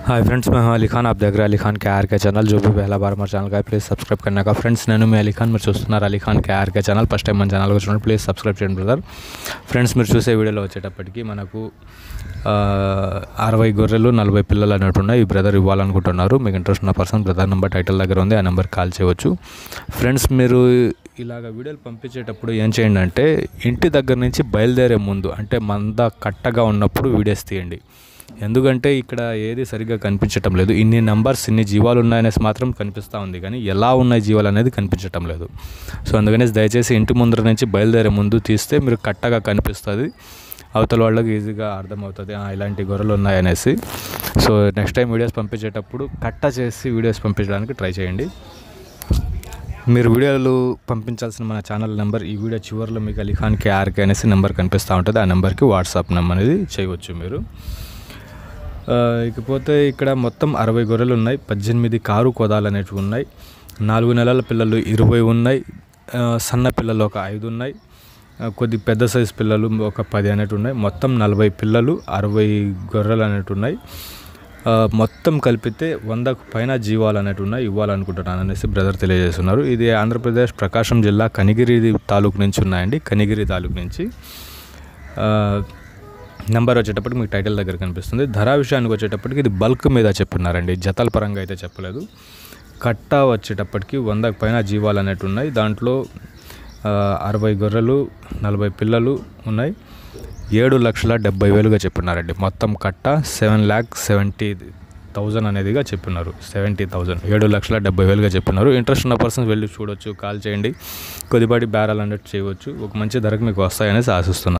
hi friends मैं हूं अली खान आप देख रहे हैं अली खान के आर के चैनल जो भी पहला बार हमारे ఛానల్ का ప్లీజ్ సబ్స్క్రైబ్ करने का ఫ్రెండ్స్ నేను మీ అలీ ఖాన్ మీరు చూస్తున్నారు Ali Khan K RK channel first time మన ఛానల్ చూడండి ప్లీజ్ సబ్స్క్రైబ్ చేయండి బ్రదర్ ఫ్రెండ్స్ మీరు చూసే వీడియోలో వచ్చేటప్పటికి మనకు ఆ, అరవై గొర్రెలు నలభై పిల్లలు అన్నట్టు ఉన్నాయి ఈ బ్రదర్ ఇవ్వాలనుకుంటున్నారు మీకు ఇంట్రెస్ట్ ఉన్న పర్సన్ బ్రదర్ నెంబర్ టైటిల్ దగ్గర ఉంది ఆ నెంబర్ కాల్ చేయవచ్చు ఫ్రెండ్స్ మీరు ఇలాగ వీడియోలు పంపించేటప్పుడు ఏం చేయండి అంటే ఇంటి దగ్గర నుంచి బయలుదేరే ముందు అంటే మంద కట్టగా ఉన్నప్పుడు వీడియోస్ తీయండి ఎందుకంటే ఇక్కడ ఏది సరిగ్గా కనిపించటం లేదు ఇన్ని నంబర్స్ ఇన్ని జీవాలు ఉన్నాయనేసి మాత్రం కనిపిస్తూ ఉంది కానీ ఎలా ఉన్నాయి జీవాలు అనేది కనిపించటం లేదు సో అందుకని దయచేసి ఇంటి ముందర నుంచి బయలుదేరే ముందు తీస్తే మీరు కట్టగా కనిపిస్తుంది అవతల వాళ్ళకి ఈజీగా అర్థమవుతుంది "ఆ, ఇలాంటి గొర్రెలు ఉన్నాయనేసి సో నెక్స్ట్ టైం వీడియోస్ పంపించేటప్పుడు కట్ట చేసి వీడియోస్ పంపించడానికి ట్రై చేయండి మీరు వీడియోలు పంపించాల్సిన మన ఛానల్ నెంబర్ ఈ వీడియో చివరిలో మీకు అలీఖాన్ కేఆర్కే అనేసి నెంబర్ కనిపిస్తూ ఉంటుంది ఆ నెంబర్కి వాట్సాప్ నెంబర్ అనేది చేయవచ్చు మీరు ఆ, ఇకపోతే ఇక్కడ మొత్తం అరవై గొర్రెలు ఉన్నాయి పద్దెనిమిది కారు కోదాలు అనేటివి ఉన్నాయి నాలుగు నెలల పిల్లలు ఇరవై ఉన్నాయి ఆ, సన్న పిల్లలు ఒక ఐదు ఉన్నాయి ఆ, కొద్ది పెద్ద సైజు పిల్లలు ఒక పది అనేవి ఉన్నాయి మొత్తం నలభై పిల్లలు అరవై గొర్రెలు అనేవి ఉన్నాయి ఆ, మొత్తం కలిపితే వందకు పైన జీవాలు అనేవి ఉన్నాయి ఇవ్వాలనుకుంటున్నాను అనేసి బ్రదర్ తెలియజేస్తున్నారు ఇది ఆంధ్రప్రదేశ్ ప్రకాశం జిల్లా కనిగిరి తాలూకు నుంచి ఉన్నాయండి కనిగిరి తాలూకు నుంచి ఆ, నెంబర్ వచ్చేటప్పటికి మీకు టైటిల్ దగ్గర కనిపిస్తుంది ధర విషయానికి వచ్చేటప్పటికి ఇది బల్క్ మీద చెప్పున్నారండి జతల పరంగా అయితే చెప్పలేదు కట్ట వచ్చేటప్పటికి వందకు పైన జీవాలు అనేవి ఉన్నాయి దాంట్లో ఆ, అరవై గొర్రెలు నలభై పిల్లలు ఉన్నాయి ఏడు లక్షల డెబ్బై వేలుగా చెప్పున్నారండి మొత్తం కట్ట సెవెన్ ల్యాక్ సెవెంటీ థౌజండ్ అనేదిగా చెప్పున్నారు సెవెంటీ థౌజండ్ ఏడు లక్షల డెబ్బై వేలుగా చెప్పున్నారు ఇంట్రెస్ట్ ఉన్న పర్సన్స్ వెళ్ళి చూడొచ్చు కాల్ చేయండి కొద్దిపాటి బేరాలు అన్నట్టు చేయవచ్చు ఒక మంచి ధరకు మీకు వస్తాయనేసి ఆశిస్తున్నాను